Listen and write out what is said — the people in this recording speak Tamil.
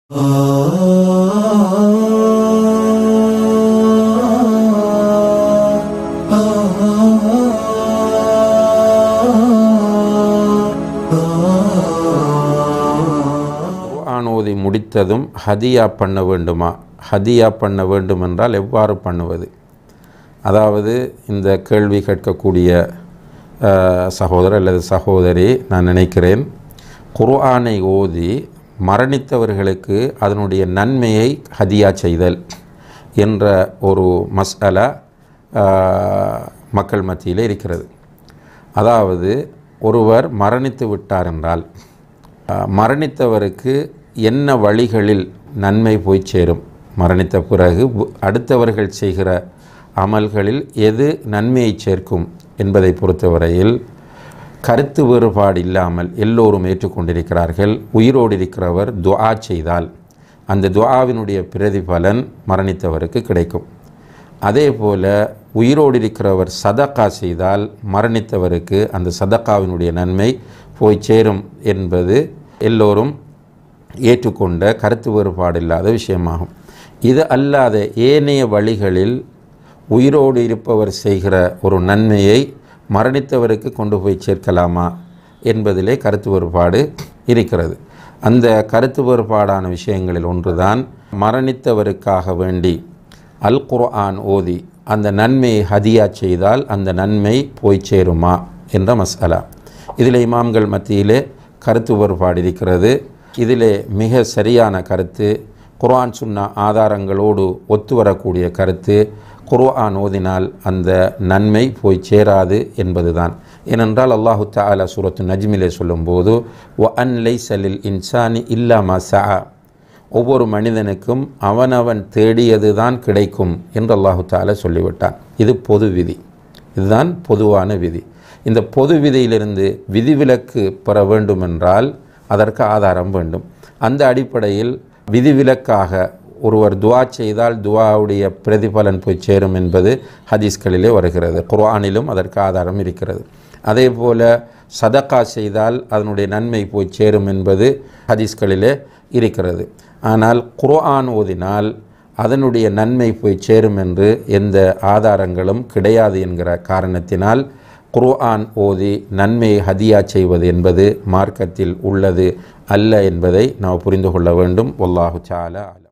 குர்ஆன் ஓதி முடித்ததும் ஹதியா பண்ண வேண்டுமா ஹதியா பண்ண வேண்டும் என்றால் எவ்வாறு பண்ணுவது அதாவது இந்த கேள்வி கேட்கக்கூடிய அஹ், சகோதரர் அல்லது சகோதரி நான் நினைக்கிறேன் குர்ஆனை ஓதி மரணித்தவர்களுக்கு அதனுடைய நன்மையை ஹதியா செய்தல் என்ற ஒரு மஸ்அலா அஹ், மக்கள் மத்தியில் இருக்கிறது அதாவது ஒருவர் மரணித்து விட்டார் என்றால் அஹ், மரணித்தவருக்கு என்ன வழிகளில் நன்மை போய் சேரும் மரணித்த பிறகு உ- அடுத்தவர்கள் செய்கிற அமல்களில் எது நன்மையை சேர்க்கும் என்பதை பொறுத்தவரையில் கருத்து வேறுபாடு இல்லாமல் எல்லோரும் ஏற்றுக்கொண்டிருக்கிறார்கள் உயிரோடு இருக்கிறவர் துஆ செய்தால் அந்த துஆவினுடைய பிரதிபலன் மரணித்தவருக்கு கிடைக்கும் அதே போல உயிரோடு இருக்கிறவர் சதக்கா செய்தால் மரணித்தவருக்கு அந்த சதக்காவினுடைய நன்மை போய் சேரும் என்பது எல்லோரும் ஏற்றுக்கொண்ட கருத்து வேறுபாடு இல்லாத விஷயமாகும் இது அல்லாத ஏனைய வழிகளில் உயிரோடு இருப்பவர் செய்கிற ஒரு நன்மையை மரணித்தவருக்கு கொண்டு போய் சேர்க்கலாமா என்பதிலே கருத்து வேறுபாடு இருக்கிறது அந்த கருத்து வேறுபாடான விஷயங்களில் ஒன்றுதான் மரணித்தவருக்காக வேண்டி அல் குர்ஆன் ஓதி அந்த நன்மையை ஹதியா செய்தால் அந்த நன்மை போய் சேருமா என்ற மஸ்அலா இதில் இமாம்கள் மத்தியிலே கருத்து வேறுபாடு இருக்கிறது இதிலே மிக சரியான கருத்து குர்ஆன் சுன்னா ஆதாரங்களோடு ஒத்து வரக்கூடிய கருத்து குர்ஆன் ஓதினால் அந்த நன்மை போய் சேராது என்பதுதான் ஏனென்றால் அல்லாஹு தஆலா சூரத்து நஜ்மிலே சொல்லும்போது வ அன் லைசலில் இன்சானி இல்லாமா சஆ ஒவ்வொரு மனிதனுக்கும் அவனவன் தேடியது தான் கிடைக்கும் என்று அல்லாஹு தாலா சொல்லிவிட்டான் இது பொது விதி இதுதான் பொதுவான விதி இந்த பொது விதியிலிருந்து விதிவிலக்கு பெற வேண்டுமென்றால் அதற்கு ஆதாரம் வேண்டும் அந்த அடிப்படையில் விதிவிலக்காக ஒருவர் துவா செய்தால் துவாவுடைய பிரதிபலன் போய் சேரும் என்பது ஹதீஸ்களிலே வருகிறது குர்ஆனிலும் அதற்கு ஆதாரம் இருக்கிறது அதே போல சதக்கா செய்தால் அதனுடைய நன்மை போய் சேரும் என்பது ஹதீஸ்களிலே இருக்கிறது ஆனால் குர்ஆன் ஓதினால் அதனுடைய நன்மை போய் சேரும் என்று எந்த ஆதாரங்களும் கிடையாது என்கிற காரணத்தினால் குர்ஆன் ஓதி நன்மையை ஹதியா செய்வது என்பது மார்க்கத்தில் உள்ளது அல்ல என்பதை நாம் புரிந்து கொள்ள வேண்டும் வல்லாஹு சாலா